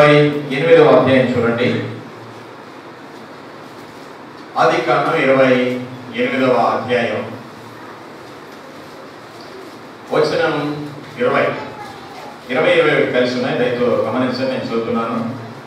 ఇరవై ఎనిమిదవ అధ్యాయం చూడండి ఆది కాండం ఇరవై ఎనిమిదవ అధ్యాయం వచనం ఇరవై ఇరవై ఇరవై ఒకటి కలిసి ఉన్నాయి దయతో గమనించండి నేను చదువుతున్నాను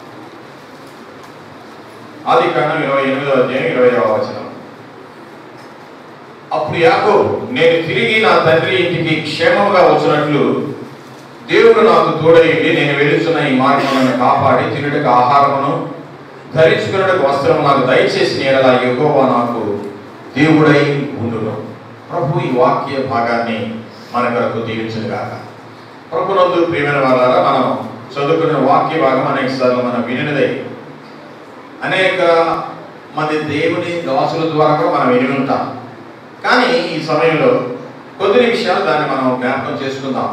ఆది కాండం ఇరవై ఎనిమిదవ అధ్యాయం ఇరవై వచనం అప్పుడు యాకోబు నేను తిరిగి నా తండ్రి ఇంటికి క్షేమముగా వచ్చినట్లు దేవుడు నాకు తోడయ్యండి నేను వెళుతున్న ఈ మార్గములను కాపాడి తినుటకు ఆహారమును ధరించుకున్నటకు వస్త్రము నాకు దయచేసి నేరలా యెహోవా నాకు దేవుడై ఉండును ప్రభు ఈ వాక్య భాగాన్ని మన కొరకు దీవించను గాక ప్రభునందు ప్రియమైన వాళ్ళారా మనం చదువుకున్న వాక్య భాగం అనేక సార్లు మనం వినినదే అనేక మంది దేవుని దాసుల ద్వారా కూడా మనం విని ఉంటాం కానీ ఈ సమయంలో కొద్ది నిమిషాలు దాన్ని మనం జ్ఞాపకం చేసుకుందాం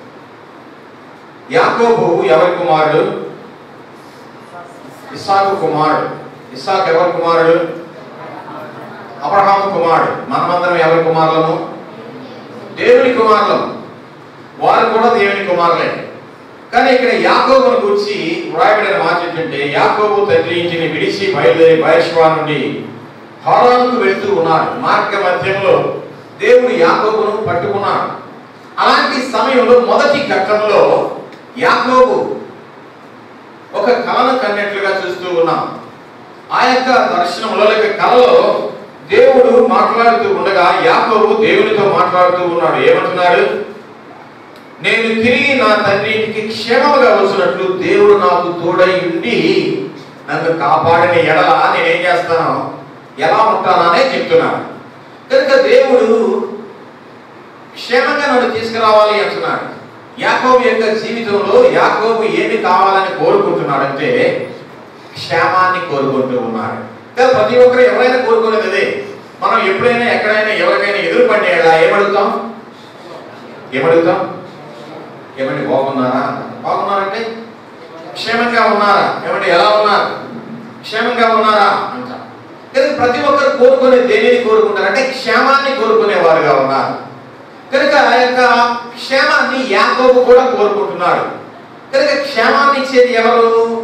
యాకోబు ఎవరి కుమారుడు ఇస్సాకు కుమారుడు ఇస్సాకు ఎవరి కుమారుడు అబ్రహాము కుమారుడు మనమందరం ఎవరి కుమారులము దేవుని కుమారులం వారు కూడా దేవుని కుమారులే కానీ ఇక్కడ యాకోబును గురించి వ్రాయబడిన మాట ఏంటంటే యాకోబు తండ్రి ఇంటిని విడిచి బయలుదేరి బయర్షవా నుండి హారానుకు వెళ్తూ ఉన్నాడు మార్గ మధ్యంలో దేవుడు యాకోబును పట్టుకున్నాడు అలాంటి సమయంలో మొదటి ఘట్టంలో యాకోబు ఒక కళను కన్నట్లుగా చూస్తూ ఉన్నాం ఆ యొక్క దర్శనంలో లేక కళలో దేవుడు మాట్లాడుతూ ఉండగా యాకోబు దేవునితో మాట్లాడుతూ ఉన్నాడు ఏమంటున్నాడు నేను తిరిగి నా తండ్రి ఇంటికి క్షేమముగా వచ్చినట్లు దేవుడు నాకు తోడై ఉండి నన్ను కాపాడిన ఎడల నేనేం చేస్తాను ఎలా ఉంటాననే చెప్తున్నాను కనుక దేవుడు క్షేమంగా నన్ను తీసుకురావాలి అంటున్నాడు యాకోబు యొక్క జీవితంలో యాకోబు ఏమి కావాలని కోరుకుంటున్నాడంటే క్షేమాన్ని కోరుకుంటూ ఉన్నాడు కానీ ప్రతి ఒక్కరు ఎవరైనా కోరుకునేది అదే మనం ఎప్పుడైనా ఎక్కడైనా ఎవరికైనా ఎదురు పడేలా ఏమడుగుతాం ఏమడుగుతాం ఏమండి బాగున్నారా బాగున్నారంటే క్షేమంగా ఉన్నారా ఏమండి ఎలా ఉన్నారు క్షేమంగా ఉన్నారా అంటాం కానీ ప్రతి ఒక్కరు కోరుకునే దేనిని కోరుకుంటారంటే క్షేమాన్ని కోరుకునేవారుగా ఉన్నారు కనుక ఆ యొక్క క్షేమాన్ని యాకోబు కూడా కోరుకుంటున్నాడు కనుక క్షేమాన్ని ఇచ్చేది ఎవరు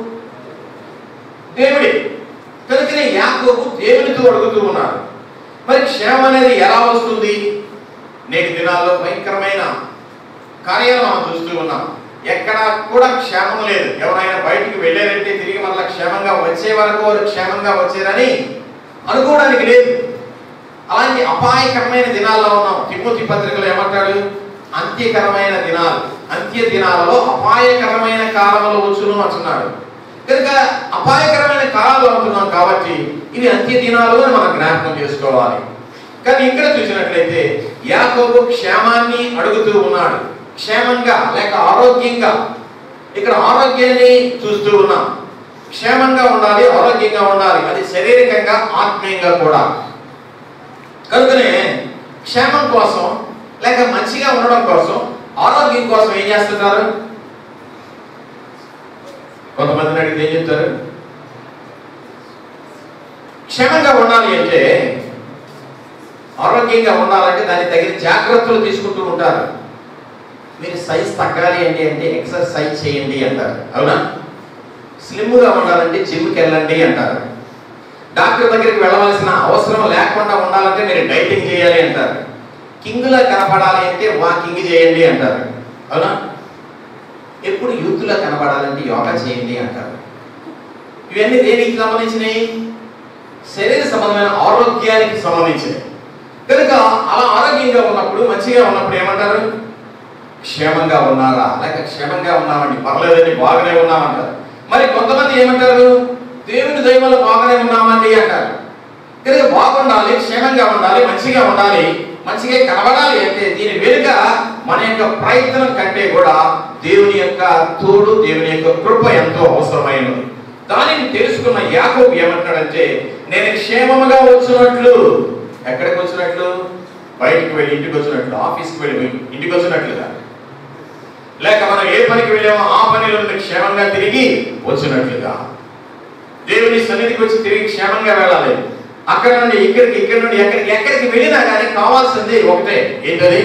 దేవుడే కనుకనే యాకోబు దేవునితో అడుగుతూ ఉన్నాడు మరి క్షేమం అనేది ఎలా వస్తుంది నేటి దినాల్లో భయంకరమైన కార్యాలు మనం చూస్తూ ఉన్నాం ఎక్కడ కూడా క్షేమం లేదు ఎవరైనా బయటికి వెళ్ళారంటే తిరిగి మళ్ళీ క్షేమంగా వచ్చే వరకు వారు క్షేమంగా వచ్చారని అనుకోవడానికి లేదు అలాంటి అపాయకరమైన దినాల్లో ఉన్నాం తిమ్మతి పత్రికలో ఏమంటాడు అంత్యకరమైన దినాలు అంత్య దినాలలో అపాయకరమైన కాలంలో వచ్చును అంటున్నాడు కనుక అపాయకరమైన కాలాలు అంటున్నాం కాబట్టి ఇవి అంత్య దినాలు అని మనం జ్ఞాపకం చేసుకోవాలి కానీ ఇక్కడ చూసినట్లయితే యాకోబు క్షేమాన్ని అడుగుతూ ఉన్నాడు క్షేమంగా లేక ఆరోగ్యంగా ఇక్కడ ఆరోగ్యాన్ని చూస్తూ ఉన్నాం క్షేమంగా ఉండాలి ఆరోగ్యంగా ఉండాలి అది శారీరకంగా ఆత్మీయంగా కూడా కనుకనే క్షేమం కోసం లేక మంచిగా ఉండడం కోసం ఆరోగ్యం కోసం ఏం చేస్తున్నారు కొంతమందిని అడిగితే ఏం చెప్తారు క్షేమంగా ఉండాలి అంటే ఆరోగ్యంగా ఉండాలంటే దానికి తగిన జాగ్రత్తలు తీసుకుంటూ ఉంటారు మీరు సైజ్ తగ్గాలి అంటే అంటే ఎక్సర్సైజ్ చేయండి అంటారు అవునా స్లిమ్గా ఉండాలంటే జిమ్కి వెళ్ళండి అంటారు డాక్టర్ దగ్గరికి వెళ్ళవలసిన అవసరం లేకుండా ఉండాలంటే మీరు డైటింగ్ చేయాలి అంటారు కింగ్లా కనపడాలి అంటే వాకింగ్ చేయండి అంటారు అవునా ఎప్పుడు యూత్లా కనపడాలంటే యోగా చేయండి అంటారు ఇవన్నీ దేనికి సంబంధించినవి శరీర సంబంధమైన ఆరోగ్యానికి సంబంధించినవి కనుక అలా ఆరోగ్యంగా ఉన్నప్పుడు మంచిగా ఉన్నప్పుడు ఏమంటారు క్షేమంగా ఉన్నారా లేక క్షేమంగా ఉన్నామండి పర్లేదండి బాగానే ఉన్నామంటారు మరి కొంతమంది ఏమంటారు దేవుని దైవంలో బాగానే ఉన్నామండి అంటారు కనుక బాగుండాలి క్షేమంగా ఉండాలి మంచిగా ఉండాలి మంచిగా కనబడాలి అంటే దీని వెనుక మన యొక్క ప్రయత్నం కంటే కూడా దేవుని యొక్క తోడు దేవుని యొక్క కృప ఎంతో అవసరమైనది దానిని తెలుసుకున్న యాకోబు ఏమంటాడంటే నేను క్షేమముగా వచ్చినట్లు ఎక్కడికి వచ్చినట్లు బయటికి వెళ్ళి ఇంటికి వచ్చినట్లు ఆఫీస్కి వెళ్ళి ఇంటికి వచ్చినట్లుగా లేక మనం ఏ పనికి వెళ్ళామో ఆ పనిలో నుండి క్షేమంగా తిరిగి వచ్చినట్లుగా దేవుని సన్నిధికి వచ్చి తిరిగి క్షేమంగా వెళ్ళాలి అక్కడ నుండి ఇక్కడికి ఇక్కడ నుండి ఎక్కడికి ఎక్కడికి వెళ్ళినా కానీ కావాల్సింది ఒకటే ఏంటది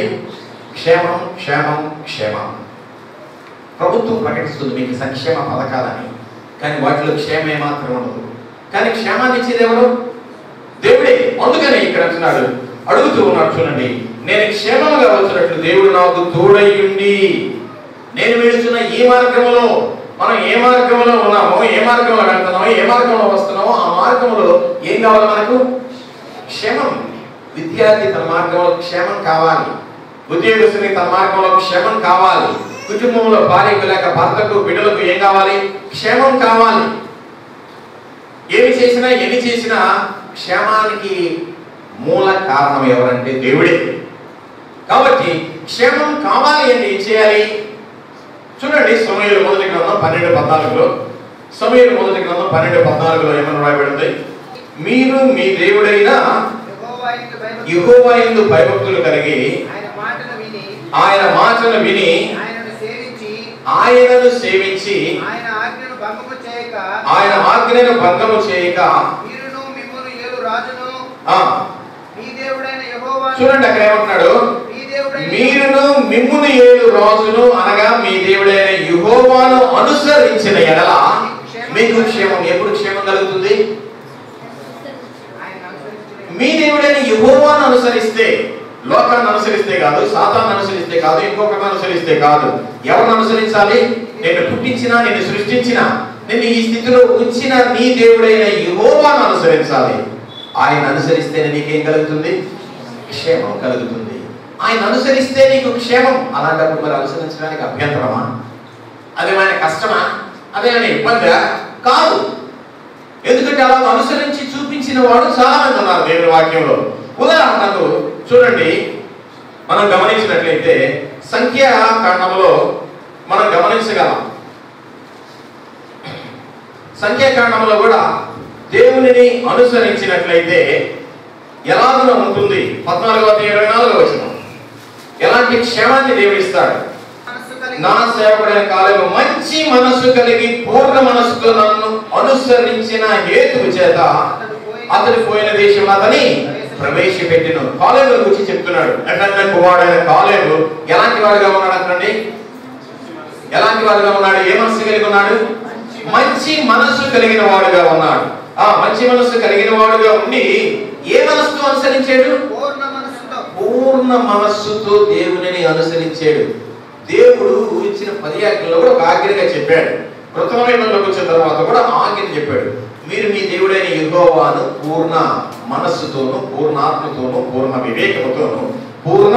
క్షేమం క్షేమం క్షేమం ప్రభుత్వం ప్రకటిస్తుంది మీకు సంక్షేమ పథకాలని కానీ వాటిలో క్షేమే మాత్రం ఉండదు కానీ క్షేమాన్ని ఇచ్చేది ఎవరు దేవుడే అందుకనే ఇక్కడ అంటున్నాడు అడుగుతూ ఉన్నాడు చూడండి నేను క్షేమంగా వచ్చినట్లు దేవుడు నాకు తోడయ్యుండి నేను వెళుతున్న ఈ మార్గంలో మనం ఏ మార్గంలో ఉన్నామో ఏ మార్గంలో వెళ్తున్నామో ఏ మార్గంలో వస్తున్నామో ఆ మార్గంలో ఏం కావాలి మనకు క్షేమం విద్యార్థి తన మార్గంలో క్షేమం కావాలి ఉద్యోగస్తుని తన మార్గంలో క్షేమం కావాలి కుటుంబంలో భార్యకు లేక భర్తకు బిడ్డలకు ఏం కావాలి క్షేమం కావాలి ఏమి చేసినా ఎన్ని చేసినా క్షేమానికి మూల కారణం ఎవరంటే దేవుడే కాబట్టి క్షేమం కావాలి అంటే ఏం చేయాలి చూడండి సమయంలో మొదటి గ్రంథం పన్నెండు పద్నాలుగులో సమయంలో మొదటి గ్రంథం పన్నెండు పద్నాలుగులో ఏమన్నా రాయబడింది మీరు మీ దేవుడైన యెహోవాయందు భయభక్తులు యెహోవాయందు భయభక్తులు కలిగి ఆయన మాటను విని ఆయన మాటలు విని ఆయనను సేవించి ఆయనను సేవించి ఆయన ఆజ్ఞను భంగము చేయక ఆయన ఆజ్ఞను భంగము చేయక మీరును మిమ్మును ఏలు రాజును ఆ, మీ దేవుడైన యెహోవాను చూడండి అక్కడ ఏమంటున్నాడు మీ దేవుడైన మీరును మిమ్మును ఏడు రోజులు అనగా మీ దేవుడైన యుహోవాను అనుసరించిన ఎడల మీకు క్షేమం ఎప్పుడు క్షేమం కలుగుతుంది ఆయన అనుసరించిన మీ దేవుడైన యుహోవాను అనుసరిస్తే లోకాన్ని అనుసరిస్తే కాదు సాతాన్ని అనుసరిస్తే కాదు ఇంకొకరిని అనుసరిస్తే కాదు ఎవరిని అనుసరించాలి నేను పుట్టించిన నేను సృష్టించిన నేను ఈ స్థితిలో ఉంచిన నీ దేవుడైన యుహోవాను అనుసరించాలి ఆయన అనుసరిస్తేనే నీకేం కలుగుతుంది క్షేమం కలుగుతుంది ఆయన అనుసరిస్తే నీకు క్షేమం అలాంటప్పుడు మరి అనుసరించడానికి అభ్యంతరమా అదేమైనా కష్టమా అదేమైనా ఇబ్బందా కాదు ఎందుకంటే అలా అనుసరించి చూపించిన వాడు చాలా మంది ఉన్నారు దేవుని వాక్యంలో ఉదాహరణకు చూడండి మనం గమనించినట్లయితే సంఖ్యాకాండంలో మనం గమనించగలం సంఖ్యాకాండంలో కూడా దేవునిని అనుసరించినట్లయితే ఎలాగున ఉంటుంది పద్నాలుగవ ఇరవై నాలుగో వచ్చిన ఎలాంటి క్షేమాన్ని దేవుడిస్తాడు మనస్సు కలిగి నా సేవకుడైన కాలంలో మంచి మనస్సు కలిగి పూర్ణ మనస్సుతో నన్ను అనుసరించిన హేతువు చేత అతడు పోయిన అతడు పోయిన దేశం అతని ప్రవేశపెట్టిన కాలేబు గురించి చెప్తున్నాడు ఎట్లన్న కుమారుడైన కాలేబు ఎలాంటి వాడుగా ఉన్నాడు అతనండి ఎలాంటి వాడుగా ఉన్నాడు ఏ మనస్సు కలిగి ఉన్నాడు మంచి మనస్సు కలిగిన వాడుగా ఉన్నాడు ఆ మంచి మనస్సు కలిగిన వాడుగా ఉండి ఏ మనస్సుతో అనుసరించాడు పూర్ణ మనస్సుతో పూర్ణ మనస్సుతో దేవునిని అనుసరించాడు దేవుడు ఇచ్చిన పది ఆజ్ఞల్లో కూడా ఒక ఆజ్ఞగా చెప్పాడు కృతమైనలోకి వచ్చిన తర్వాత కూడా ఆజ్ఞ చెప్పాడు మీరు మీ దేవుడైన యెహోవాను పూర్ణ మనస్సుతోను పూర్ణ ఆత్మతోను పూర్ణ వివేకముతోను పూర్ణ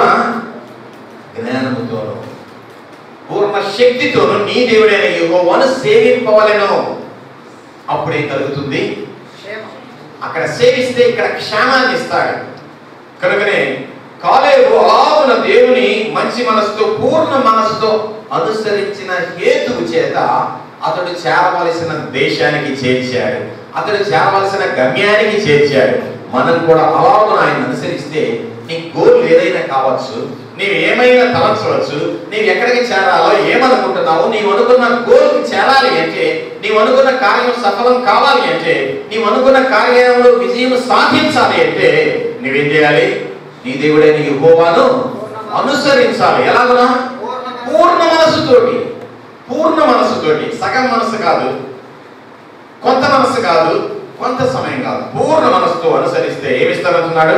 జ్ఞానముతోను పూర్ణ శక్తితోను నీ దేవుడైన యెహోవాను సేవింపవలెను అప్పుడేం కలుగుతుంది క్షేమం అక్కడ సేవిస్తే ఇక్కడ క్షేమాన్ని ఇస్తాడు కనుకనే కాలేబు అలాగున దేవుని మంచి మనసుతో పూర్ణ మనసుతో అనుసరించిన హేతువు చేత అతడు చేరవలసిన దేశానికి చేర్చాడు అతడు చేరవలసిన గమ్యానికి చేర్చాడు మనం కూడా అలాగున ఆయన అనుసరిస్తే నీ గోల్ ఏదైనా కావచ్చు నీవు ఏమైనా తలంచవచ్చు నీవు ఎక్కడికి చేరాలో ఏమనుకుంటున్నావు నీవు అనుకున్న గోల్కి చేరాలి అంటే నీవు అనుకున్న కార్యం సఫలం కావాలి అంటే నీవు అనుకున్న కార్యంలో విజయం సాధించాలి అంటే నువ్వేం చేయాలి నీ దేవుడైన యెహోవాను అనుసరించాలి ఎలాగునా పూర్ణ మనస్సు పూర్ణ మనస్సుతోటి పూర్ణ మనస్సుతోటి సగం మనస్సు కాదు కొంత మనస్సు కాదు కొంత సమయం కాదు పూర్ణ మనస్సుతో అనుసరిస్తే ఏమిస్తానంటున్నాడు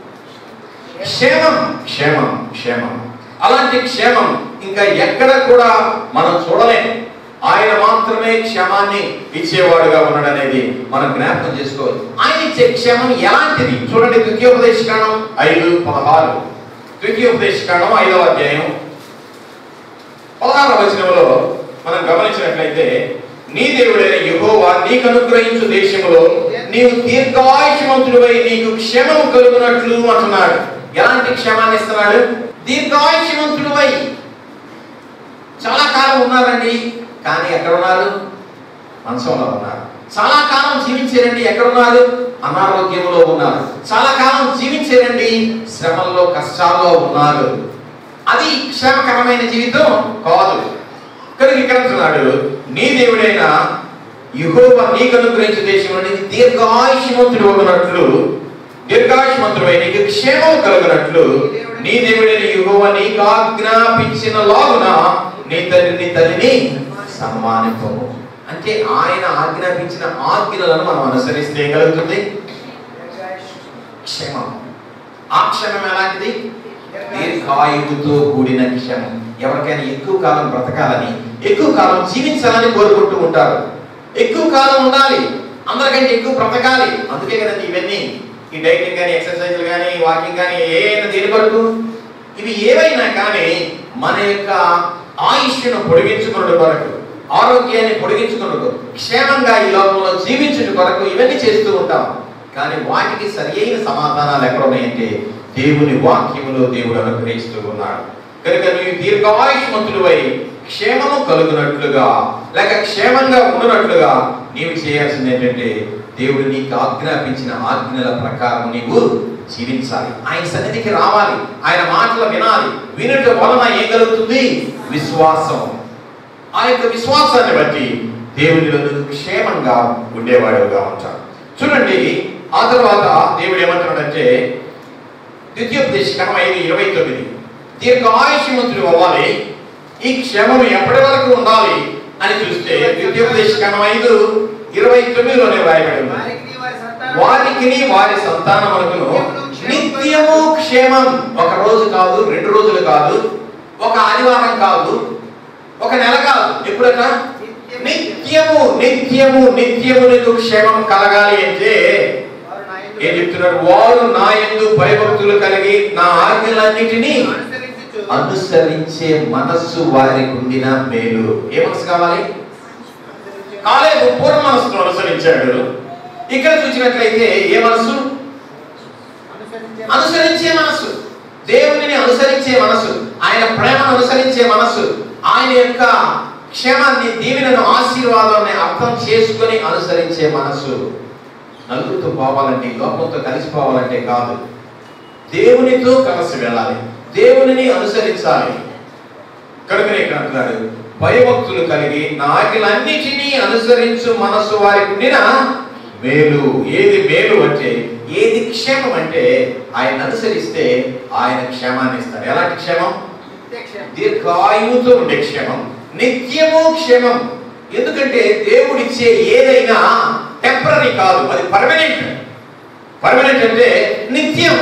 క్షేమం క్షేమం క్షేమం అలాంటి క్షేమం ఇంకా ఎక్కడ కూడా మనం చూడలేం ఆయన మాత్రమే క్షేమాన్ని ఇచ్చేవాడుగా ఉన్నాడనేది మనం జ్ఞాపకం చేసుకోవాలి ఆయన ఇచ్చే క్షేమం ఎలాంటిది చూడండి ద్వితీయోపదేశకాండం ఐదు పదహారు ద్వితీయోపదేశకాండం ఐదవ అధ్యాయం పదహారవ వచనంలో మనం గమనించినట్లయితే నీ దేవుడైన యెహోవా నీకు అనుగ్రహించు దేశములో నీవు దీర్ఘాయుషమంతుడివై నీకు క్షేమం కలుగునట్లు అంటున్నాడు ఎలాంటి క్షేమాన్ని ఇస్తున్నాడు దీర్ఘాయుషమంతుడివై చాలా కాలం ఉన్నారండి కానీ ఎక్కడ ఉన్నారు మంచంలో ఉన్నారు చాలా కాలం జీవించారండి ఎక్కడ ఉన్నారు అనారోగ్యంలో ఉన్నారు చాలా కాలం జీవించారండి శ్రమల్లో కష్టాల్లో ఉన్నారు అది క్షేమకరమైన జీవితం కాదు కనుక ఇక్కడ అంటున్నాడు నీ దేవుడైన యుహోవ నీకు అనుగ్రహించే దేశంలో నీకు దీర్ఘాయుష్మంతుడు ఉన్నట్లు దీర్ఘాయుష్మంతుడు నీకు క్షేమం కలుగునట్లు నీ దేవుడైన యుహోవ నీకు ఆజ్ఞాపించిన లాగున నీ తల్లిని తల్లిని సన్మానింపము అంటే ఆయన ఆజ్ఞాపించిన ఆజ్ఞలను మనం అనుసరిస్తే ఏం కలుగుతుంది క్షేమం ఆ క్షేమం ఎలాంటిది దీర్ఘాయువుతో కూడిన క్షేమం ఎవరికైనా ఎక్కువ కాలం బ్రతకాలని ఎక్కువ కాలం జీవించాలని కోరుకుంటూ ఉంటారు ఎక్కువ కాలం ఉండాలి అందరికంటే ఎక్కువ బ్రతకాలి అందుకే కదండి ఇవన్నీ ఈ డైటింగ్ కానీ ఎక్సర్సైజ్ కానీ వాకింగ్ కానీ ఏమైనా దేని కొరకు ఇవి ఏవైనా కానీ మన యొక్క ఆయుష్ను పొడిగించుకున్న కొరకు ఆరోగ్యాన్ని పొడిగించుకున్న క్షేమంగా ఈ లోకంలో జీవించుట కొరకు ఇవన్నీ చేస్తూ ఉంటాం కానీ వాటికి సరి అయిన సమాధానాలు ఎక్కడ ఉన్నాయంటే దేవుని వాక్యములో దేవుడు అనుగ్రహిస్తూ ఉన్నాడు కనుక నీవు దీర్ఘాయుష్మంతుడివై క్షేమము కలుగునట్లుగా లేక క్షేమంగా ఉండునట్లుగా నీవు చేయాల్సింది ఏంటంటే దేవుడు నీకు ఆజ్ఞాపించిన ఆజ్ఞల ప్రకారం నీవు జీవించాలి ఆయన సన్నిధికి రావాలి ఆయన మాటలు వినాలి వినుట వలన ఏం కలుగుతుంది విశ్వాసం ఆ యొక్క విశ్వాసాన్ని బట్టి దేవునిలో నువ్వు క్షేమంగా ఉండేవాడుగా ఉంటాడు చూడండి ఆ తర్వాత దేవుడు ఏమంటున్నాడంటే ద్వితీయోపదేశకరం ఐదు ఇరవై తొమ్మిది దీర్ఘ ఆయుష్మంతుడు అవ్వాలి ఈ క్షేమం ఎప్పటి వరకు ఉండాలి అని చూస్తే ద్వితీయోపదేశకరం ఐదు ఇరవై తొమ్మిదిలోనే రాయబడి ఉంది వారికి వారి సంతానం వారికి వారి సంతానములకును నిత్యము క్షేమం ఒక రోజు కాదు రెండు రోజులు కాదు ఒక ఆదివారం కాదు ఒక నెల కాదు ఎప్పుడన్నా నిత్యము నిత్యము నిత్యము నీకు క్షేమం కలగాలి అంటే వారు నా యందు ఏం చెప్తున్నారు వారు నా ఎందు భయభక్తులు కలిగి నా ఆజ్ఞలన్నిటినీ అనుసరించుచు అనుసరించే మనస్సు వారికి ఉండిన మేలు ఏ మనసు కావాలి కాలేదు పూర్వ మనస్సును అనుసరించాడు ఇక్కడ చూసినట్లయితే ఏ మనస్సు అనుసరించే అనుసరించే మనస్సు దేవునిని అనుసరించే మనస్సు ఆయన ప్రేమను అనుసరించే మనస్సు ఆయన యొక్క క్షేమాన్ని దీవెనను ఆశీర్వాదాన్ని అర్థం చేసుకొని అనుసరించే మనస్సు నలుగురితో పోవాలంటే లోకంతో కలిసిపోవాలంటే కాదు దేవునితో కలిసి వెళ్ళాలి దేవునిని అనుసరించాలి కనుకనే ఇక్కడ అంటున్నాడు భయభక్తులు కలిగి నా ఆజ్ఞలన్నిటినీ అనుసరించు మనస్సు వారికి ఉండిన మేలు ఏది మేలు అంటే ఏది క్షేమం అంటే ఆయన అనుసరిస్తే ఆయన క్షేమాన్ని ఇస్తారు ఎలాంటి క్షేమం నిత్యక్షేమం. దీర్ఘాయువుతో ఉండే క్షేమం నిత్యము క్షేమం ఎందుకంటే దేవుడిచ్చే ఏదైనా టెంపరీ కాదు అది పర్మనెంట్ పర్మనెంట్ అంటే నిత్యం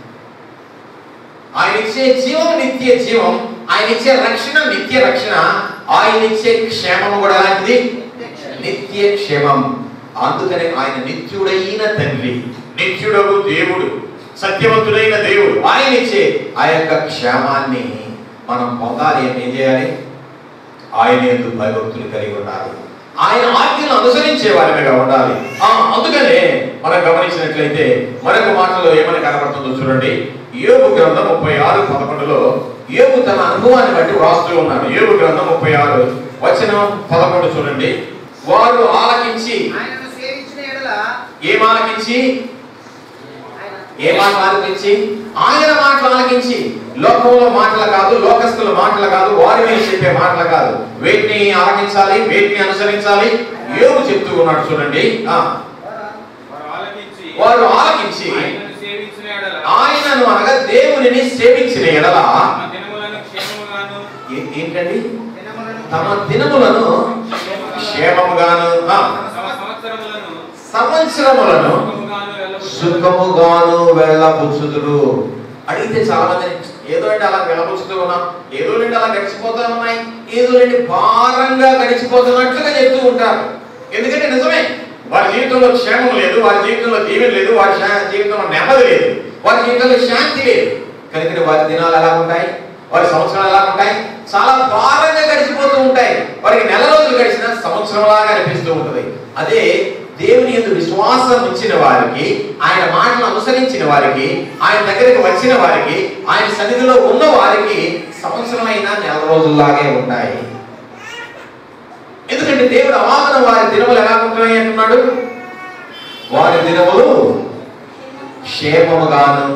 ఆయన ఇచ్చే జీవం నిత్య జీవం ఆయన ఇచ్చే రక్షణ నిత్య రక్షణ ఆయన ఇచ్చే క్షేమం కూడా అలాంటిది నిత్యక్షేమం. నిత్య క్షేమం అందుకనే ఆయన నిత్యుడైన తండ్రి నిత్యుడగు దేవుడు సత్యవంతుడైన దేవుడు ఆయన ఇచ్చే ఆ యొక్క క్షేమాన్ని మనం పొందాలి అంటే ఏం చేయాలి ఆయన ఎందుకు భయభక్తులు కలిగి ఉండాలి ఆయన ఆజ్ఞను అనుసరించే వారిగా ఉండాలి ఆ అందుకనే మనం గమనించినట్లయితే మరొక మాటలో ఏమని కనబడుతుందో చూడండి యోగు గ్రంథం ముప్పై ఆరు పదకొండులో యోగు తన అనుభవాన్ని బట్టి వ్రాస్తూ ఉన్నాడు యోగు గ్రంథం ముప్పై ఆరు వచనం పదకొండు చూడండి వారు ఆలకించి ఆయనను సేవించిన ఎడల ఏం ఆలకించి ఆయన ఏ మాట ఆలకించి ఆయన మాటలు ఆలకించి లోకంలో మాటలు కాదు లోకస్తుల మాటలు కాదు వారి మీద చెప్పే మాటలు కాదు వేటిని ఆలకించాలి వేటిని అనుసరించాలి యోగు చెప్తూ ఉన్నాడు చూడండి ఆ వారు వారు ఆలకించి వారు ఆలకించి ఆయనను సేవించిన ఎడల ఆయనను అనగా దేవునిని సేవించిన ఎడల తమ దినములను క్షేమముగాను ఏ- ఏంటండి దినములను తమ దినములను క్షేమముగాను ఆ, తమ సంవత్సరములను సంవత్సరములను సుఖముగాను వెళ్ళబుచ్చుదురు. సుఖముగాను వెళ్ళబుచ్చుదురు అడిగితే చాలా మంది ఏదో అంటే అలా వెళ్ళబుచ్చుతూ ఉన్నాం ఏదో రెండు అలా గడిచిపోతూ ఉన్నాయి ఏదో రెండు భారంగా గడిచిపోతున్నట్లుగా చెప్తూ ఉంటారు ఎందుకంటే నిజమే వారి జీవితంలో క్షేమం లేదు వారి జీవితంలో దీవెన లేదు వారి శా- జీవితంలో నెమ్మది లేదు వారి జీవితంలో శాంతి లేదు కనుక వారి దినాలు ఎలా ఉంటాయి వారి సంవత్సరాలు ఎలా ఉంటాయి చాలా భారంగా గడిచిపోతూ ఉంటాయి వారికి నెల రోజులు గడిచిన సంవత్సరంలాగా అనిపిస్తూ ఉంటుంది అదే దేవుని ఎందు విశ్వాసం ఉంచిన వారికి ఆయన మాటలు అనుసరించిన వారికి ఆయన దగ్గరికి వచ్చిన వారికి ఆయన సన్నిధిలో ఉన్న వారికి సంవత్సరమైన నెల రోజుల్లాగే ఉంటాయి ఎందుకంటే దేవుడు అవాదన వారి దినములు ఎలా ఉంటాయి అంటున్నాడు వారి దినములు క్షేమముగాను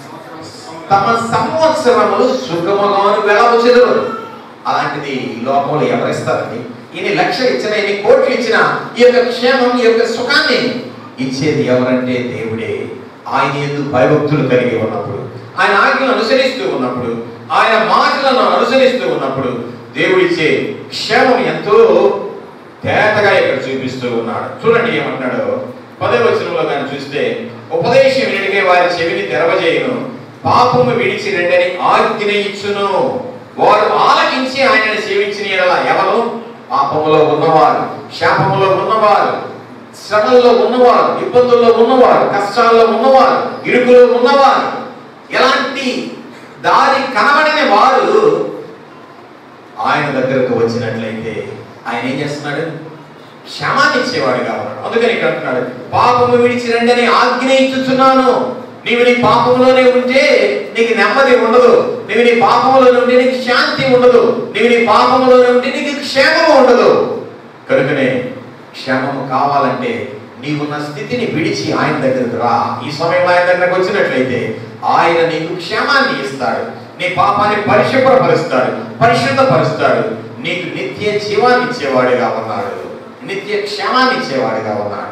తమ సంవత్సరములు సుఖముగాను వెళ్ళవచ్చుదురు అలాంటిది ఈ లోకంలో ఎవరిస్తారండి ఈయన లక్ష ఇచ్చిన ఈయన కోట్లు ఇచ్చిన ఈ యొక్క క్షేమం ఈ యొక్క సుఖాన్ని ఇచ్చేది ఎవరంటే దేవుడే ఆయన ఎందుకు భయభక్తులు కలిగి ఉన్నప్పుడు ఆయన ఆజ్ఞలు అనుసరిస్తూ ఉన్నప్పుడు ఆయన మాటలను అనుసరిస్తూ ఉన్నప్పుడు దేవుడిచ్చే క్షేమం ఎంతో తేటగా ఇక్కడ చూపిస్తూ ఉన్నాడు చూడండి ఏమంటున్నాడు పదే వచనంలో కానీ చూస్తే ఉపదేశం వినడికే వారి చెవిని తెరవజేయును పాపము విడిచి రెండని ఆజ్ఞ ఇచ్చును వారు ఆలకించి ఆయనను సేవించిన ఎడల ఎవరు పాపములో ఉన్నవారు శాపములో ఉన్నవారు శ్రమల్లో ఉన్నవారు ఇబ్బందుల్లో ఉన్నవారు కష్టాల్లో ఉన్నవారు ఇరుకులో ఉన్నవారు ఎలాంటి దారి కనబడిన వారు ఆయన దగ్గరకు వచ్చినట్లయితే ఆయన ఏం చేస్తున్నాడు క్షమాన్ని ఇచ్చేవాడు కాబట్టి అందుకని ఇక్కడ అంటున్నాడు పాపము విడిచి రండి అని ఆజ్ఞ ఇచ్చుచున్నాను నీవు నీ పాపంలోనే ఉంటే నీకు నెమ్మది ఉండదు నీవు నీ పాపంలోనే ఉంటే నీకు శాంతి ఉండదు నీవు నీ పాపంలోనే ఉంటే నీకు క్షేమము ఉండదు కనుకనే క్షేమము కావాలంటే నీవున్న స్థితిని విడిచి ఆయన దగ్గరకు రా ఈ సమయంలో ఆయన దగ్గరకు వచ్చినట్లయితే ఆయన నీకు క్షేమాన్ని ఇస్తాడు నీ పాపాన్ని పరిశుభ్రపరుస్తాడు పరిశుద్ధపరుస్తాడు నీకు నిత్య జీవాన్ని ఇచ్చేవాడిగా ఉన్నాడు నిత్య క్షేమాన్ని ఇచ్చేవాడిగా ఉన్నాడు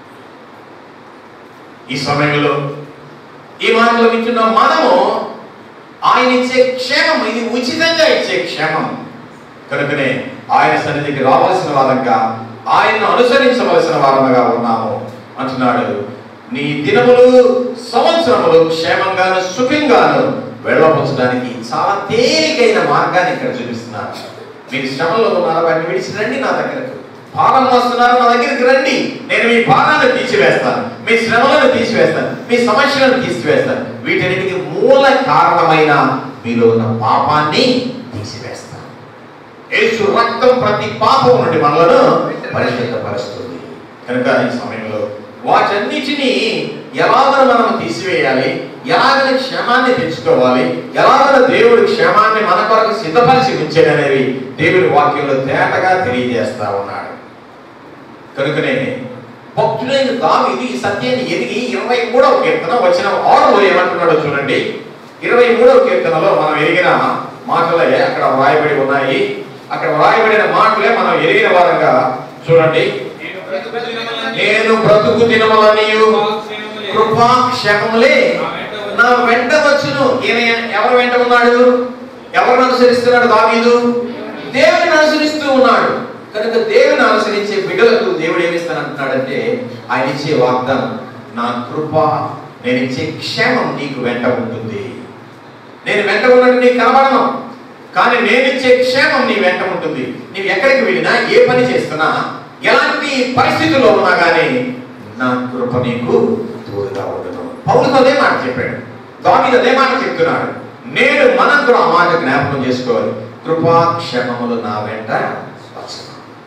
ఈ సమయంలో ఈ మాటలు వింటున్న మనము ఆయన ఇచ్చే క్షేమం ఇది ఉచితంగా ఇచ్చే క్షేమం కనుకనే ఆయన సన్నిధికి రావాల్సిన వారంగా ఆయన్ను అనుసరించవలసిన వారముగా ఉన్నాము అంటున్నాడు నీ దినములు సంవత్సరములు క్షేమంగాను సుఖంగాను వెళ్ళవచ్చడానికి చాలా తేలికైన మార్గాన్ని ఇక్కడ చూపిస్తున్నారు మీరు శ్రమలో ఉన్నారా వాటిని విడిచి రండి నా దగ్గరకు భారం వస్తున్నారు నా దగ్గరికి రండి నేను మీ భారాన్ని తీసివేస్తాను మీ శ్రమలను తీసివేస్తాను మీ సమస్యలను తీసివేస్తాను వీటన్నిటికి మూల కారణమైన మీలో ఉన్న పాపాన్ని తీసివేస్తాను యేసు రక్తం ప్రతి పాపం నుండి మనలను పరిశుద్ధపరుస్తుంది కనుక ఈ సమయంలో వాటన్నిటినీ ఎలాగ మనం తీసివేయాలి ఎలాగ క్షేమాన్ని తెచ్చుకోవాలి ఎలాగ దేవుడి క్షేమాన్ని మన కొరకు సిద్ధపరిచి ఉంచాడనేవి దేవుడి వాక్యంలో తేటగా తెలియజేస్తా ఉన్నాడు కనుకనే భక్తుడైన దావీదు ఈ సత్యాన్ని ఎదిగి ఇరవై మూడవ కీర్తన వచ్చిన ఆరులో ఏమంటున్నాడో చూడండి ఇరవై మూడవ కీర్తనలో మనం ఎరిగిన మాటలే అక్కడ వ్రాయబడి ఉన్నాయి అక్కడ వ్రాయబడిన మాటలే మనం ఎరిగిన వారంగా చూడండి నేను బ్రతుకు దినములను నేను బ్రతుకు దినములనియు కృపాక్షేమములే నా వెంట వచ్చును ఈయన ఎవరు వెంట ఉన్నాడు ఎవరిని అనుసరిస్తున్నాడు దావీదు దేవుని అనుసరిస్తూ ఉన్నాడు కనుక దేవుని అనుసరించే బిడ్డలకు దేవుడు ఏమిస్తానంటున్నాడంటే ఆయన ఇచ్చే వాగ్దానం నా కృప నేను ఇచ్చే క్షేమం నీకు వెంట ఉంటుంది నేను వెంట ఉన్నట్టు నీకు కనబడను కానీ నేను ఇచ్చే క్షేమం నీ వెంట ఉంటుంది నీవు ఎక్కడికి వెళ్ళినా ఏ పని చేస్తున్నా ఎలాంటి పరిస్థితుల్లో ఉన్నా కానీ నా కృప నీకు తోడుగా ఉండను పౌరుతో అదే మాట చెప్పాడు దావీదు అదే మాట చెప్తున్నాడు నేను మనం కూడా ఆ మాట జ్ఞాపకం చేసుకోవాలి కృపాక్షేమములు నా వెంట వచ్చును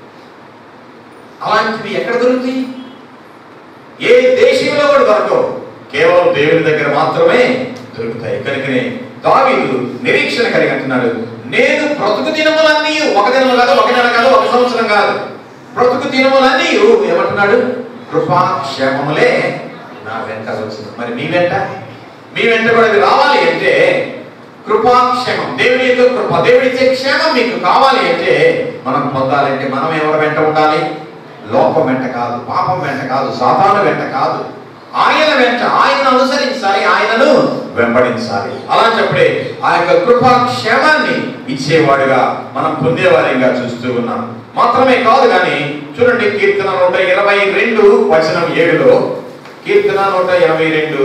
అలాంటివి ఎక్కడ దొరుకుతాయి ఏ దేశంలో కూడా దొరకవు కేవలం దేవుని దగ్గర మాత్రమే దొరుకుతాయి కనుకనే దావీదు నిరీక్షణ కలిగి అంటున్నాడు నేను బ్రతుకు దినములన్నీ ఒక దినము కాదు ఒక నెల కాదు ఒక సంవత్సరం కాదు బ్రతుకు దినములన్నీ ఏమంటున్నాడు కృపాక్షేమములే నా వెంట వచ్చింది మరి మీ వెంట మీ వెంట కూడా ఇది రావాలి అంటే కృపాక్షేమం దేవుని యొక్క కృప దేవుడి ఇచ్చే క్షేమం మీకు కావాలి అంటే మనం పొందాలంటే మనం ఎవరి వెంట ఉండాలి లోకం వెంట కాదు పాపం వెంట కాదు సాధారణ వెంట కాదు ఆయన వెంట ఆయనను అనుసరించాలి ఆయనను వెంబడించాలి అలాంటప్పుడే ఆ యొక్క కృపాక్షేమాన్ని ఇచ్చేవాడుగా మనం పొందేవారిగా చూస్తూ ఉన్నాం మాత్రమే కాదు కానీ చూడండి కీర్తన నూట ఇరవై రెండు వచనం ఏడులో కీర్తన నూట ఇరవై రెండు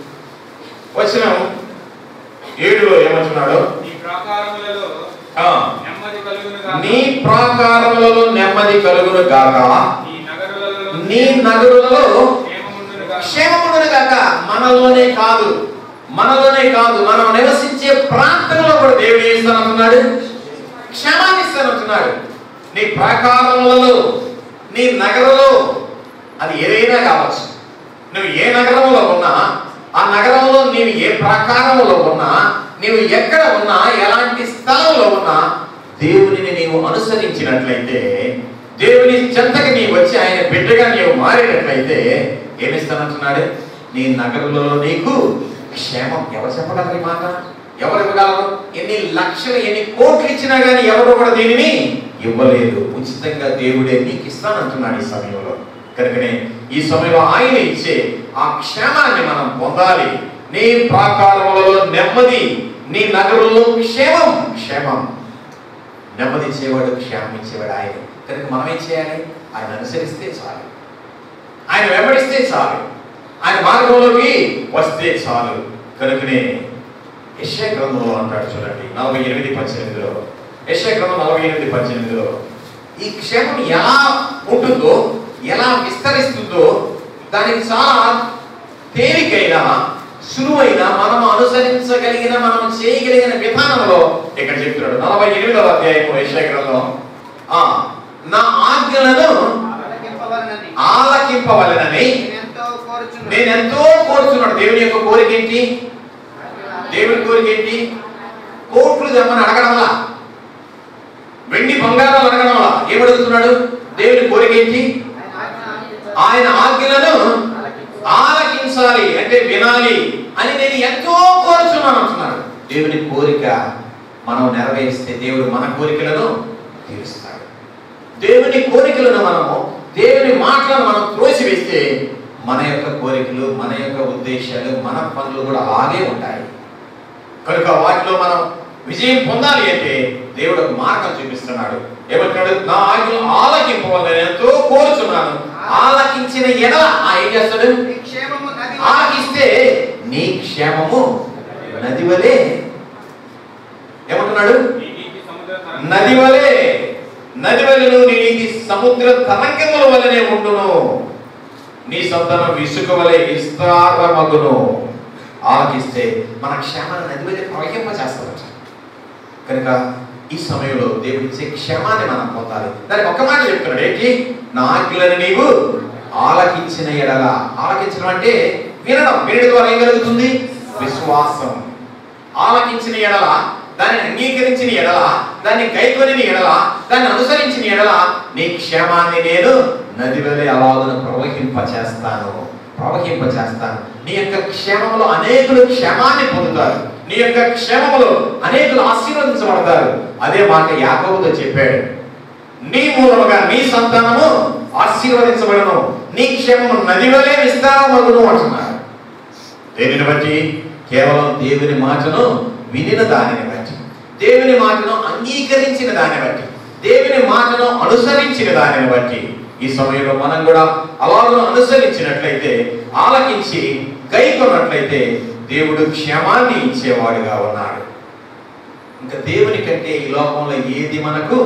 వచనం ఏడులో ఏమంటున్నాడు నీ ప్రాకారములలో ఆ, నెమ్మది కలుగును గాక. నీ ప్రాకారములలో నెమ్మది కలుగును గాక నీ నగరులలో నీ నగరులలో క్షేమముండును గాక. క్షేమమును గాక మనలోనే కాదు మనలోనే కాదు మనం నివసించే ప్రాంతంలో కూడా దేవుడు ఏం ఇస్తానంటున్నాడు క్షేమాన్ని ఇస్తానంటున్నాడు నీ ప్రాకారములలో నీ నగరంలో అది ఏదైనా కావచ్చు నువ్వు ఏ నగరంలో ఉన్నా ఆ నగరంలో నీవు ఏ ప్రాకారంలో ఉన్నా నీవు ఎక్కడ ఉన్నా ఎలాంటి స్థలంలో ఉన్నా దేవునిని నీవు అనుసరించినట్లయితే దేవుని చెంతకి నీవు వచ్చి ఆయన బిడ్డగా నీవు మారినట్లయితే ఏమిస్తానంటున్నాడు నీ నగరంలో నీకు క్షేమం ఎవరు చెప్పగలరు ఈ మాట ఎవరు ఇవ్వగలరు ఎన్ని లక్షలు ఎన్ని కోట్లు ఇచ్చినా కానీ ఎవరు కూడా దీనిని ఇవ్వలేదు ఉచితంగా దేవుడే నీకు ఇస్తానంటున్నాడు ఈ సమయంలో కనుకనే ఈ సమయంలో ఆయన ఇచ్చే ఆ క్షేమాన్ని మనం పొందాలి నీ ప్రాకారములలో నెమ్మది నీ నగరంలో క్షేమం క్షేమం నెమ్మది ఇచ్చేవాడు క్షేమం ఇచ్చేవాడు ఆయన కనుక మనం ఏం చేయాలి ఆయన అనుసరిస్తే చాలు ఆయన వెంబడిస్తే చాలు ఆయన మార్గంలోకి వస్తే చాలు కనుకనే యశ్యా గ్రంథంలో అంటాడు చూడండి నలభై ఎనిమిది పద్దెనిమిదిలో యశ్యా గ్రంథం నలభై ఎనిమిది పద్దెనిమిదిలో ఈ క్షేమం ఎలా ఉంటుందో ఎలా విస్తరిస్తుందో దానికి చాలా తేలికైన సులువైన మనం అనుసరించగలిగిన మనం చేయగలిగిన విధానంలో ఇక్కడ చెప్తున్నాడు నలభై ఎనిమిదవ అధ్యాయం యశ్యా గ్రంథం ఆ, నా ఆజ్ఞలను ఆలకింపవలనని ఆలకింపవలనని నేనెంతో కోరుచున్నాను. నేను ఎంతో కోరుతున్నాడు దేవుని యొక్క కోరిక ఏంటి దేవుని కోరిక ఏంటి కోట్లు తెమ్మని అడగడంలా వెండి బంగారాలు అడగడంలా ఏమడుగుతున్నాడు దేవుని కోరిక ఏంటి ఆయన ఆజ్ఞ ఆయన ఆలకించు. ఆజ్ఞలను ఆలకించు. ఆలకించాలి అంటే వినాలి అని నేను ఎంతో కోరుచున్నాను అంటున్నాడు దేవుని కోరిక మనం నెరవేరిస్తే దేవుడు మన కోరికలను తీరుస్తాడు దేవుని కోరికలను మనము దేవుని మాటలను మనం త్రోసివేస్తే మన యొక్క కోరికలు మన యొక్క ఉద్దేశాలు మన పనులు కూడా అలాగే ఉంటాయి కనుక వాటిలో మనం విజయం పొందాలి అంటే దేవుడు ఒక మార్గం చూపిస్తున్నాడు ఏమంటున్నాడు నా ఆజ్ఞలు ఆలకింపవాలని ఎంతో కోరుచున్నాను ఆలకించిన ఎడల ఆ ఏం చేస్తాడు నీ క్షేమము నది ఆలకిస్తే నీ క్షేమము నది వలె ఏమంటున్నాడు నీ నీతి సముద్ర తరంగ- నది వలె నది వలెను నీ నీతి సముద్ర తరంగముల వలనే ఉండును నీ సంతానం ఇసుక వలె విస్తారమగును ఆలకిస్తే మన క్షేమాన్ని నది వలె ప్రవహింప చేస్తారట కనుక ఈ సమయంలో దేవుడి ఇచ్చే క్షేమాన్ని మనం పొందాలి దానికి ఒక్క మాట చెప్తున్నాడు ఏంటి నా ఆజ్ఞలను నీవు ఆలకించిన ఎడల ఆలకించడం అంటే వినడం వినడం ద్వారా ఏం కలుగుతుంది విశ్వాసం ఆలకించిన ఎడల దాన్ని అంగీకరించిన ఎడల దాన్ని గైకొని ఎడల దాన్ని అనుసరించిన ఎడల నీ క్షేమాన్ని నేను నది వలె అలాగున ప్రవహింప చేస్తాను ప్రవహింప చేస్తాను నీ యొక్క క్షేమములో అనేకులు క్షేమాన్ని పొందుతారు నీ యొక్క క్షేమములో అనేకులు ఆశీర్వదించబడతారు అదే మాట యాకోబుతో చెప్పాడు నీ మూలముగా నీ సంతానము ఆశీర్వదించబడను నీ క్షేమము నది వలె విస్తారమగును అంటున్నారు దేనిని బట్టి కేవలం దేవుని మాటను వినిన దానిని బట్టి దేవుని మాటను అంగీకరించిన దాన్ని బట్టి దేవుని మాటను అనుసరించిన దానిని బట్టి ఈ సమయంలో మనం కూడా అలాగను అనుసరించినట్లయితే ఆలకించి గైకొన్నట్లయితే దేవుడు క్షేమాన్ని ఇచ్చేవాడుగా ఉన్నాడు ఇంకా దేవుని కంటే ఈ లోకంలో ఏది మనకు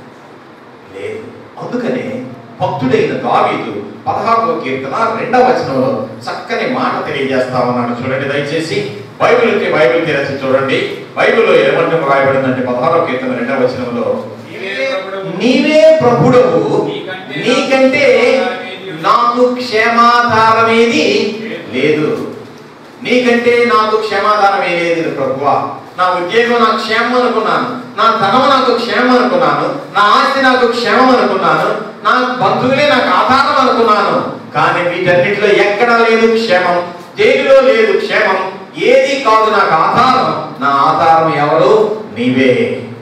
లేదు అందుకనే భక్తుడైన దావీదు పదహారవ కీర్తన రెండవ వచనంలో చక్కని మాట తెలియజేస్తా ఉన్నాడు చూడండి దయచేసి బైబిల్ ఉంటే బైబిల్ తెరచి చూడండి బైబిల్లో ఏమంటే రాయబడిందంటే పదహారవ కీర్తన రెండవ వచనంలో నీవే ప్రభుడవు. నీవే ప్రభుడవు నీకంటే నాకు క్షేమాధారమేది లేదు నీకంటే నాకు క్షేమాధారమే లేదు ప్రభువా నా ఉద్యోగం నాకు క్షేమం అనుకున్నాను నా ధనం నాకు క్షేమం అనుకున్నాను నా ఆస్తి నాకు క్షేమం అనుకున్నాను నా బంధువులే నాకు ఆధారం అనుకున్నాను కానీ వీటన్నిటిలో ఎక్కడా లేదు క్షేమం దేనిలో లేదు క్షేమం ఏది కాదు నాకు ఆధారం నా ఆధారం ఎవరు నీవే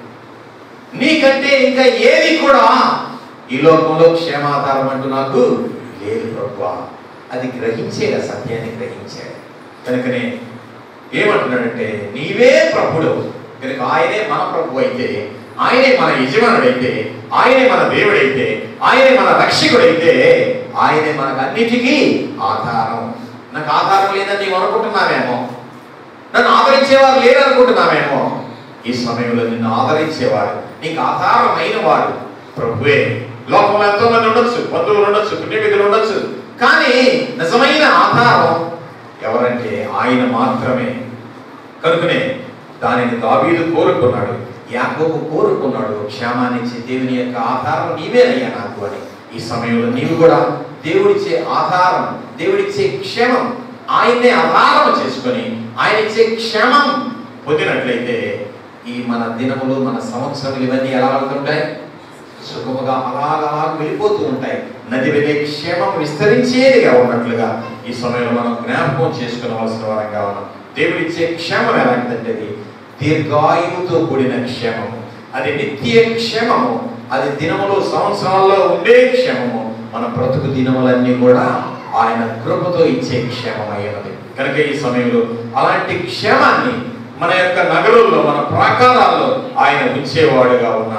నీకంటే ఇంకా ఏది కూడా ఈ లోకంలో క్షేమాధారం అంటూ నాకు లేదు ప్రభువా అది గ్రహించేగా సత్యాన్ని గ్రహించాడు కనుకనే ఏమంటున్నాడంటే నీవే ప్రభుడు కనుక ఆయనే మన ప్రభు అయితే ఆయనే మన యజమానుడైతే ఆయనే మన దేవుడైతే ఆయనే మన రక్షకుడైతే ఆయనే మనకు అన్నిటికీ ఆధారం నాకు ఆధారం లేదని నీవు అనుకుంటున్నావేమో నన్ను ఆదరించేవారు లేరు అనుకుంటున్నావేమో ఈ సమయంలో నిన్ను ఆదరించేవాడు నీకు ఆధారమైన వాడు ప్రభువే లోకంలో ఎంతో మంది ఉండొచ్చు బంధువులు ఉండొచ్చు కుటుంబీకులు ఉండొచ్చు కానీ నిజమైన ఆధారం ఎవరంటే ఆయన మాత్రమే కనుకనే దానిని దావీదు కోరుకున్నాడు యాకోబు కోరుకున్నాడు క్షేమాన్నిచ్చే దేవుని యొక్క ఆధారం నీవేనయ్యా నాకు అని ఈ సమయంలో నీవు కూడా దేవుడిచ్చే ఆధారం దేవుడిచ్చే క్షేమం ఆయన్నే ఆధారం చేసుకొని ఆయన ఇచ్చే క్షేమం పొందినట్లయితే ఈ మన దినములు మన సంవత్సరములు ఇవన్నీ ఎలా వెళ్తుంటాయి సుఖముగా అలాగా వెళ్ళిపోతూ ఉంటాయి నది వెళ్ళే క్షేమం విస్తరించేదిగా ఉన్నట్లుగా ఈ సమయంలో మనం జ్ఞాపకం చేసుకోవాల్సిన వారంగా ఉన్నాం దేవుడిచ్చే క్షేమం ఎలాంటిదంటే అది దీర్ఘాయువుతో కూడిన క్షేమము అది నిత్య క్షేమము అది దినములు సంవత్సరాల్లో ఉండే క్షేమము మన బ్రతుకు దినములన్నీ కూడా ఆయన కృపతో ఇచ్చే క్షేమం అయ్యినది కనుక ఈ సమయంలో అలాంటి క్షేమాన్ని మన యొక్క నగరుల్లో మన ప్రాకారాల్లో ఆయన ఉంచేవాడుగా ఉన్నాడు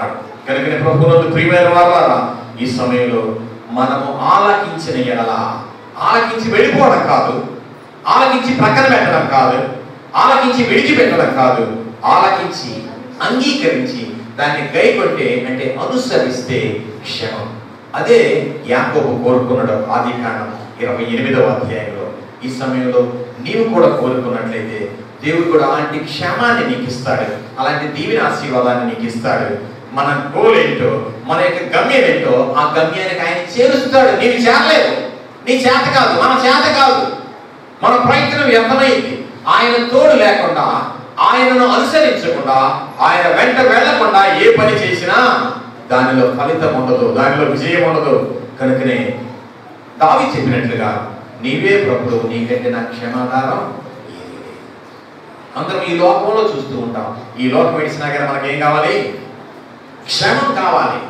కనుక ప్రభునందు ప్రియమైన వాళ్ళారా ఈ సమయంలో మనము ఆలకించిన ఎడల ఆలకించి వెళ్ళిపోవడం కాదు ఆలకించి ప్రక్కన పెట్టడం కాదు ఆలకించి విడిచిపెట్టడం కాదు ఆలకించి అంగీకరించి దాన్ని గైకొంటే అంటే అనుసరిస్తే క్షమం అదే యాకోబు కోరుకున్నాడు ఆది కాండం ఇరవై ఎనిమిదవ అధ్యాయంలో ఈ సమయంలో నీవు కూడా కోరుకున్నట్లయితే దేవుడు కూడా అలాంటి క్షేమాన్ని నీకు ఇస్తాడు అలాంటి దీవెన ఆశీర్వాదాన్ని నీకు ఇస్తాడు మన గోల్ ఏంటో మన యొక్క గమ్యం ఏంటో ఆ గమ్యానికి ఆయన చేరుస్తాడు నీవు చేరలేదు నీ చేత కాదు మన చేత కాదు మన ప్రయత్నం వ్యర్థమైంది ఆయన తోడు లేకుండా ఆయనను అనుసరించకుండా ఆయన వెంట వెళ్లకుండా ఏ పని చేసినా దానిలో ఫలితం ఉండదు దానిలో విజయం ఉండదు కనుకనే దావి చెప్పినట్లుగా నీవే ప్రభుడు నీకంటే నా క్షమాధారం ఏమీ లేదు. అందరం ఈ లోకంలో చూస్తూ ఉంటాం ఈ లోకం విడిచినా కానీ మనకేం కావాలి క్షేమం కావాలి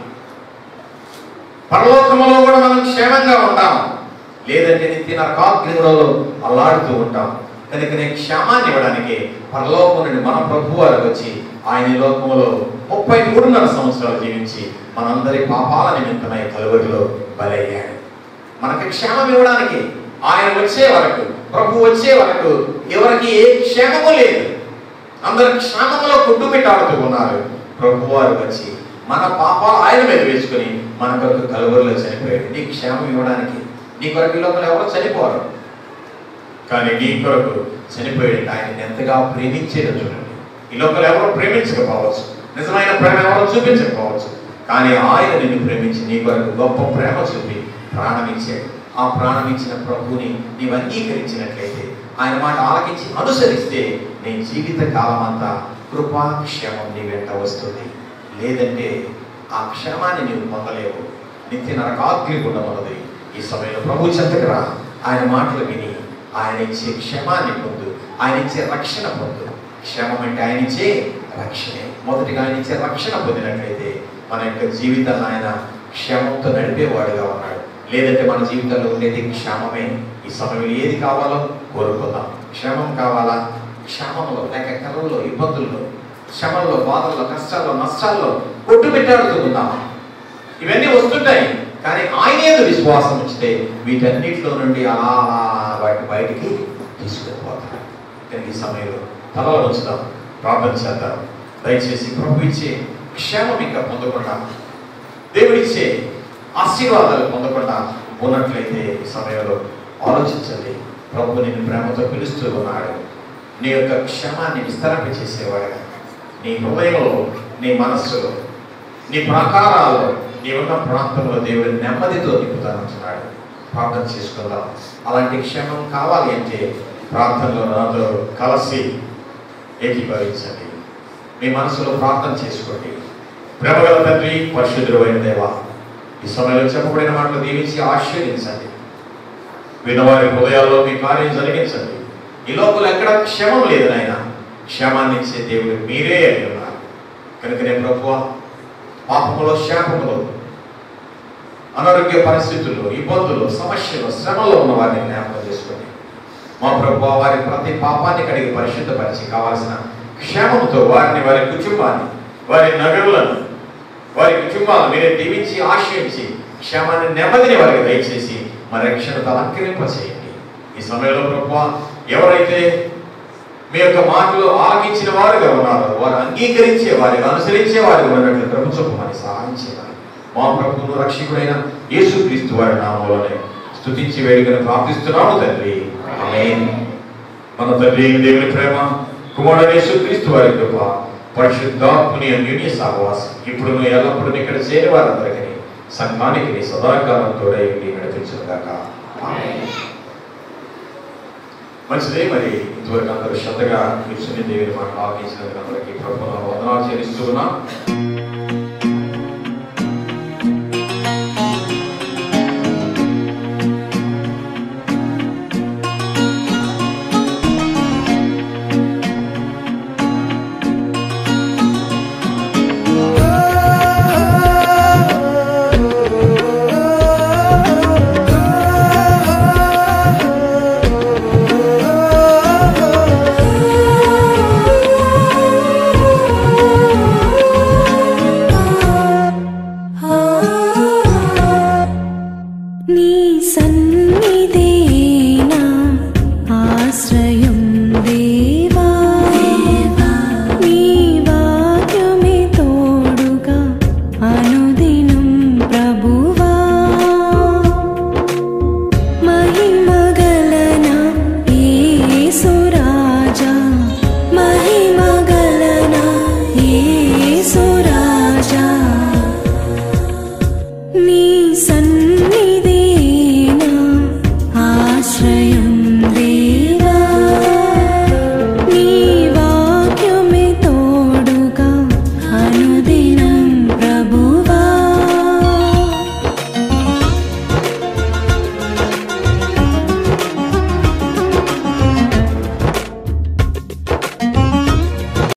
పరలోకములో కూడా మనం క్షేమంగా ఉంటాం లేదంటే నిత్య నరకాగ్నిలో అల్లాడుతూ ఉంటాం కనుకనే క్షేమాన్ని ఇవ్వడానికి పరలోకం నుండి మన ప్రభు వారికి వచ్చి ఆయన ఈ లోకములో ముప్పై మూడున్నర సంవత్సరాలు జీవించి మనందరి పాపాల నిమిత్తమై కలువరిలో బలయ్యాడు మనకి క్షేమం ఇవ్వడానికి ఆయన వచ్చే వరకు ప్రభు వచ్చే వరకు ఎవరికి ఏ క్షేమము లేదు అందరు క్షేమంలో కుట్టుమిట్టాడుతూ ఉన్నారు ప్రభు వారు వచ్చి మన పాపాలు ఆయన మీద వేసుకుని మన కొరకు కలువరిలో చనిపోయాడు నీ క్షేమం ఇవ్వడానికి నీ కొరకు ఈ లోపల ఎవరు చనిపోరు కానీ నీ కొరకు చనిపోయాడు ఆయన ఎంతగా ప్రేమించేదో చూడండి ఈ లోపల ఎవరు ప్రేమించకపోవచ్చు నిజమైన ప్రేమ ఎవరు చూపించకపోవచ్చు కానీ ఆయన నిన్ను ప్రేమించి నీ కొరకు గొప్ప ప్రేమ చూపి ప్రాణం ఇచ్చాడు ఆ ప్రాణం ఇచ్చిన ప్రభువుని నీవు అంగీకరించినట్లయితే ఆయన మాట ఆలకించి అనుసరిస్తే నీ జీవిత కాలం అంతా కృపాక్షేమం నీ వెంట వస్తుంది లేదంటే ఆ క్షేమాన్ని నీవు పొందలేవు నిత్య నరకాగ్ని కూడా ఉన్నది ఈ సమయంలో ప్రభు చెంతకు రా ఆయన మాటలు విని ఆయన ఇచ్చే క్షేమాన్ని పొందు ఆయన ఇచ్చే రక్షణ పొందు క్షేమం అంటే ఆయన ఇచ్చే రక్షణే మొదటిగా ఆయన ఇచ్చే రక్షణ పొందినట్లయితే మన యొక్క జీవితాన్ని ఆయన క్షేమంతో నడిపేవాడుగా ఉన్నాడు లేదంటే మన జీవితంలో ఉండేది క్షేమమే ఈ సమయంలో ఏది కావాలో కోరుకుందాం క్షేమం కావాలా క్షేమంలో లేక కర్రల్లో ఇబ్బందుల్లో శ్రమల్లో బాధల్లో కష్టాల్లో నష్టాల్లో కొట్టుమిట్టాడుతూ ఉందామా ఇవన్నీ వస్తుంటాయి కానీ ఆయన ఏదో విశ్వాసం ఉంచితే వీటన్నిటిలో నుండి అలా అలా వాటి బయటికి తీసుకుపోతాడు కానీ ఈ సమయంలో తలలో ఉంచుదాం ప్రార్థన చేద్దాం దయచేసి ప్రభు ఇచ్చే క్షేమం ఇంకా పొందకుండా దేవుడిచ్చే ఆశీర్వాదాలు పొందకుండా ఉన్నట్లయితే ఈ సమయంలో ఆలోచించండి ప్రభు నిన్ను ప్రేమతో పిలుస్తూ ఉన్నాడు నీ యొక్క క్షమాన్ని విస్తరింపచేసేవాడుగా నీ హృదయంలో నీ మనస్సులో నీ ప్రాకారాల్లో నీ ఉన్న ప్రాంతంలో దేవుడు నెమ్మదితో నింపుతానంటున్నాడు ప్రార్థన చేసుకుందాం అలాంటి క్షేమం కావాలి అంటే ప్రార్థనలో నాతో కలిసి ఏకీభవించండి మీ మనసులో ప్రార్థన చేసుకోండి ప్రేమగల తండ్రి పరిశుద్ధుడు అయిన దేవా ఈ సమయంలో చెప్పబడిన మాటలు దీవించి ఆశీర్వదించండి వినవారి హృదయాల్లో మీ కార్యం జరిగించండి ఈ లోపల ఎక్కడ క్షమం లేదు నాయన క్షమాన్ని ఇచ్చే దేవుడు మీరే అని ఉన్నారు కనుకనే ప్రభువ పాపములో శాపములో అనారోగ్య పరిస్థితుల్లో ఇబ్బందులు సమస్యలు శ్రమలో ఉన్న వారిని జ్ఞాపకం చేసుకోండి మా ప్రభు వారి ప్రతి పాపాన్ని కడిగి పరిశుద్ధపరిచి కావాల్సిన క్షేమంతో వారిని వారి కుటుంబాన్ని వారి నగరులను వారి కుటుంబాలను మీరే దీవించి ఆశ్రయించి క్షేమాన్ని నెమ్మదిని వారికి దయచేసి మా రక్షణతో అలంకరింప చేయండి ఈ సమయంలో ప్రభు ఎవరైతే మీ యొక్క మాటలు ఆలకించిన వారుగా ఉన్నారో వారు అంగీకరించే వారిగా అనుసరించే వారిగా ఉన్నట్లు ప్రభుత్వమని సహాయం చేయాలి మా ప్రభువును రక్షకుడైన యేసుక్రీస్తు వారి నామంలోనే స్తుతించి వేడుకను ప్రార్థిస్తున్నాము తండ్రి ఆమేన్ మన తండ్రి అయిన దేవుని ప్రేమ కుమారుడు యేసుక్రీస్తు వారి కృప పరిశుద్ధాత్ముని అన్యుని సహవాసం ఇప్పుడు నువ్వు ఎల్లప్పుడూ ఇక్కడ చేరి వారందరికీ సంఘానికి నీ సదాకాలం తోడై ఉండి నడిపించుగాక ఆమేన్ మంచిదే మరి ఇంతవరకు అందరూ శ్రద్ధగా కూర్చుని దేవుని మాట ఆలోచించినందుకు అందరికీ ప్రభుత్వ వందనాలు చెల్లిస్తూ ఉన్నాం Oh అనుదిన